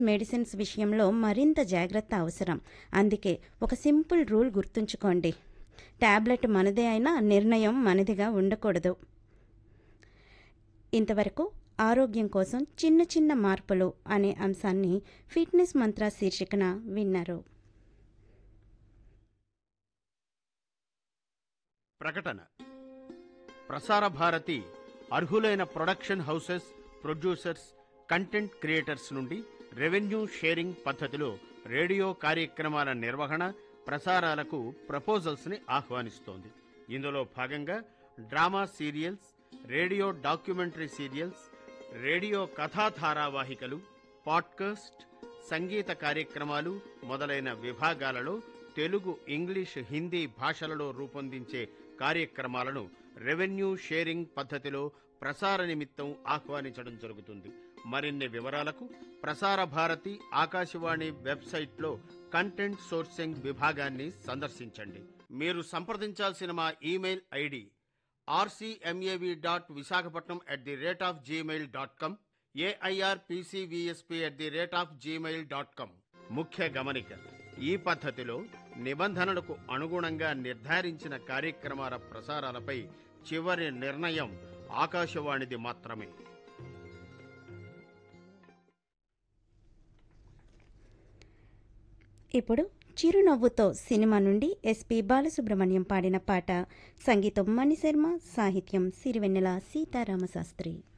medicines విషయంలో మరింత జాగ్రత్త అవసరం అందుకే ఒక సింపుల్ రూల్ గుర్తుంచుకోండి టాబ్లెట్ మనదే అయినా నిర్ణయం మనదిగా ఉండకూడదు ఇంతవరకు ఆరోగ్యం కోసం చిన్న చిన్న మార్పులు అనే అంశాన్ని ఫిట్నెస్ మంత్ర శీర్షికన విన్నారు ప్రకటన ప్రసార భారతి అర్హులైన production houses producers content creators నుండి రెవెన్యూ షేరింగ్ పద్ధతిలో రేడియో కార్యక్రమాల నిర్వహణ ప్రసారాలకు ప్రపోజల్స్ ని ఆహ్వానిస్తోంది ఇందులో భాగంగా drama serials radio documentary serials radio కథా ధారావాహికలు పాడ్కాస్ట్ సంగీత కార్యక్రమాలు మొదలైన విభాగాలలో తెలుగు ఇంగ్లీష్ హిందీ భాషలలో రూపొందించే కార్యక్రమాలను రెవెన్యూ షేరింగ్ పద్ధతిలో ప్రసార నిమిత్తం ఆహ్వానించడం జరుగుతుంది మరిన్ని వివరాలకు ప్రసార భారతి ఆకాశవాణి వెబ్సైట్లో కంటెంట్ సోర్సింగ్ విభాగాన్ని సందర్శించండి మీరు సంప్రదించాల్సిన మా email ID RCMAV dot Visakhapatnam at the rate of Gmail dot com AIR PCVSP at the rate of Gmail dot com ముఖ్య గమనిక ఈ పద్ధతిలో నిబంధనలకు అనుగుణంగా నిర్ధారించిన కార్యక్రమాల ప్రసారాలపై చివరి నిర్ణయం ఆకాశవాణిది మాత్రమే ఇప్పుడు చిరునవ్వుతో సినిమా నుండి ఎస్పి బాలసుబ్రహ్మణ్యం పాడిన పాట సంగీతం మణిశర్మ సాహిత్యం సిరివెన్నెల సీతారామశాస్త్రి